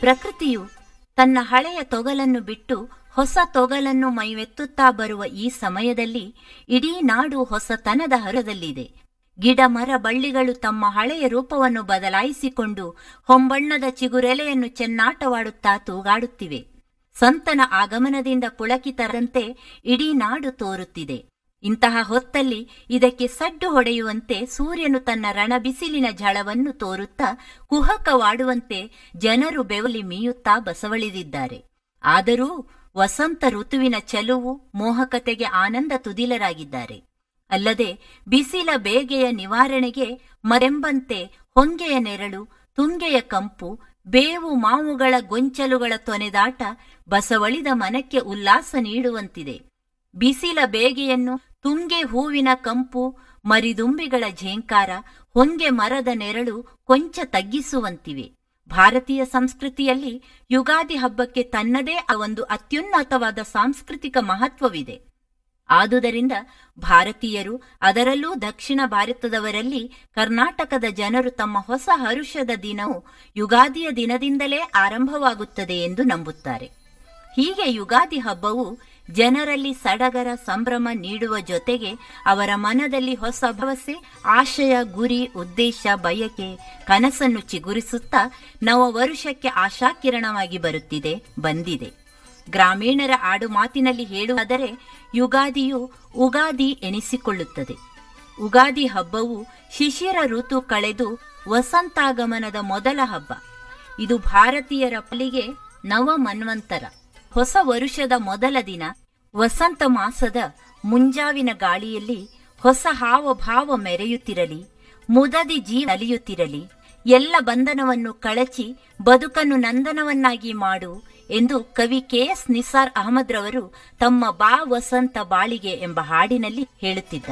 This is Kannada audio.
ಪ್ರಕೃತಿಯು ತನ್ನ ಹಳೆಯ ತೊಗಲನ್ನು ಬಿಟ್ಟು ಹೊಸ ತೊಗಲನ್ನು ಮೈವೆತ್ತುತ್ತಾ ಬರುವ ಈ ಸಮಯದಲ್ಲಿ ಇಡೀ ನಾಡು ಹೊಸತನದ ಹರದಲ್ಲಿದೆ ಗಿಡ ಮರ ಬಳ್ಳಿಗಳು ತಮ್ಮ ಹಳೆಯ ರೂಪವನ್ನು ಬದಲಾಯಿಸಿಕೊಂಡು ಹೊಂಬಣ್ಣದ ಚಿಗುರೆಲೆಯನ್ನು ಚೆನ್ನಾಟವಾಡುತ್ತಾ ತೂಗಾಡುತ್ತಿವೆ ಸಂತನ ಆಗಮನದಿಂದ ಪುಳಕಿತರಂತೆ ಇಡೀ ನಾಡು ತೋರುತ್ತಿದೆ ಇಂತಹ ಹೊತ್ತಲ್ಲಿ ಇದಕ್ಕೆ ಸಡ್ಡು ಹೊಡೆಯುವಂತೆ ಸೂರ್ಯನು ತನ್ನ ರಣಬಿಸಿಲಿನ ಝಳವನ್ನು ತೋರುತ್ತಾ ಕುಹಕವಾಡುವಂತೆ ಜನರು ಬೆವಲಿ ಮೀಯುತ್ತಾ ಬಸವಳಿದಿದ್ದಾರೆ ಆದರೂ ವಸಂತ ಋತುವಿನ ಚೆಲುವು ಮೋಹಕತೆಗೆ ಆನಂದ ತುದಿಲರಾಗಿದ್ದಾರೆ ಅಲ್ಲದೆ ಬಿಸಿಲ ಬೇಗೆಯ ನಿವಾರಣೆಗೆ ಮರೆಂಬಂತೆ ಹೊಂಗೆಯ ನೆರಳು ತುಂಗೆಯ ಕಂಪು ಬೇವು ಮಾವುಗಳ ಗೊಂಚಲುಗಳ ತೊನೆದಾಟ ಬಸವಳಿದ ಮನಕ್ಕೆ ಉಲ್ಲಾಸ ನೀಡುವಂತಿದೆ ಬಿಸಿಲ ಬೇಗೆಯನ್ನು ತುಂಗೆ ಹೂವಿನ ಕಂಪು ಮರಿದುಂಬಿಗಳ ಝೇಂಕಾರ ಹೊಂಗೆ ಮರದ ನೆರಳು ಕೊಂಚ ತಗ್ಗಿಸುವಂತಿವೆ ಭಾರತೀಯ ಸಂಸ್ಕೃತಿಯಲ್ಲಿ ಯುಗಾದಿ ಹಬ್ಬಕ್ಕೆ ತನ್ನದೇ ಒಂದು ಅತ್ಯುನ್ನತವಾದ ಸಾಂಸ್ಕೃತಿಕ ಮಹತ್ವವಿದೆ ಆದುದರಿಂದ ಭಾರತೀಯರು ಅದರಲ್ಲೂ ದಕ್ಷಿಣ ಭಾರತದವರಲ್ಲಿ ಕರ್ನಾಟಕದ ಜನರು ತಮ್ಮ ಹೊಸ ಹರುಷದ ದಿನವು ಯುಗಾದಿಯ ದಿನದಿಂದಲೇ ಆರಂಭವಾಗುತ್ತದೆ ಎಂದು ನಂಬುತ್ತಾರೆ ಹೀಗೆ ಯುಗಾದಿ ಹಬ್ಬವು ಜನರಲ್ಲಿ ಸಡಗರ ಸಂಭ್ರಮ ನೀಡುವ ಜೊತೆಗೆ ಅವರ ಮನದಲ್ಲಿ ಹೊಸ ಭರವಸೆ ಆಶಯ ಗುರಿ ಉದ್ದೇಶ ಬಯಕೆ ಕನಸನ್ನು ಚಿಗುರಿಸುತ್ತಾ ನವ ವರುಷಕ್ಕೆ ಆಶಾಕಿರಣವಾಗಿ ಬರುತ್ತಿದೆ ಬಂದಿದೆ ಗ್ರಾಮೀಣರ ಆಡು ಮಾತಿನಲ್ಲಿ ಹೇಳುವುದಾದರೆ ಯುಗಾದಿಯು ಉಗಾದಿ ಎನಿಸಿಕೊಳ್ಳುತ್ತದೆ ಉಗಾದಿ ಹಬ್ಬವು ಶಿಶಿರ ಋತು ಕಳೆದು ವಸಂತಾಗಮನದ ಮೊದಲ ಹಬ್ಬ ಇದು ಭಾರತೀಯರ ಪಾಲಿಗೆ ನವ ಮನ್ವಂತರ ಹೊಸ ವರುಷದ ಮೊದಲ ದಿನ ವಸಂತ ಮಾಸದ ಮುಂಜಾವಿನ ಗಾಳಿಯಲ್ಲಿ ಹೊಸ ಹಾವಭಾವ ಮೆರೆಯುತ್ತಿರಲಿ ಮುದದಿ ಜೀವ ನಲಿಯುತ್ತಿರಲಿ ಎಲ್ಲ ಬಂಧನವನ್ನು ಕಳಚಿ ಬದುಕನ್ನು ನಂದನವನ್ನಾಗಿ ಮಾಡು ಎಂದು ಕವಿ ಕೆ ಎಸ್ ನಿಸಾರ್ ಅಹಮದ್ ರವರು ತಮ್ಮ ಬಾ ವಸಂತ ಬಾಳಿಗೆ ಎಂಬ ಹಾಡಿನಲ್ಲಿ ಹೇಳುತ್ತಿದ್ದಾರೆ